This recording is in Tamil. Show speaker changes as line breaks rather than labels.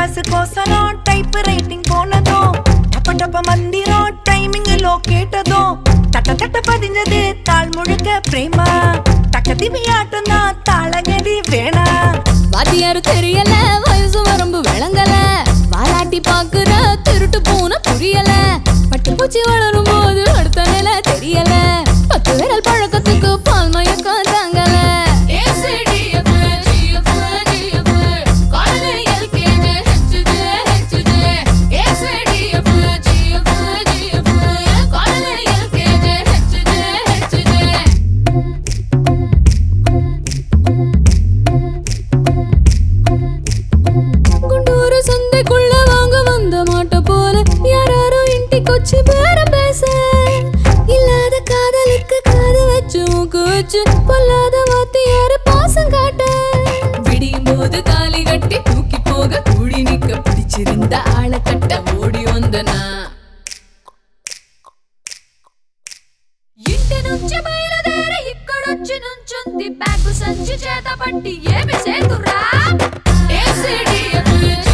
கிளாஸ் கோசரம் டைப் ரைட்டிங் போனதும் டப்ப டப்ப மந்திரம் டைமிங் லோ கேட்டதும் தட்ட தட்ட பதிஞ்சது தாள் முழுக்க பிரேமா தக்க திமி ஆட்டம் தான் தாளகடி வேணா
வாத்தியாரு தெரியல வயசு வரம்பு விளங்கல வாலாட்டி பாக்குற திருட்டு பூனை புரியல பட்டு பூச்சி வளரும் போது அடுத்த நிலை தெரியல பத்து விரல் பழக்கத்துக்கு பால் மயக்கம் தாங்கல குண்டூரு சந்தைக்குள்ள வாங்க வந்த மாட்ட போல யாராரோ இன்ட்டிக்கொச்சி பேரம் பேச இல்லாத காதலுக்கு காது வச்சு மூக்கு வச்சு பொல்லாத வாத்தியாரு பாசம் காட்ட விடியும் போது தாலி கட்டி தூக்கி போக கூடி நிக்க பிடிச்சிருந்த ஆளை கட்ட ஓடி வந்தனா ఇంటి నుంచి బయలుదేరి ఇక్కడొచ్చి నుంచుంది బ్యాగు సంచి చేత పట్టి ఏమి సేతురా ఏసీడీఎఫ్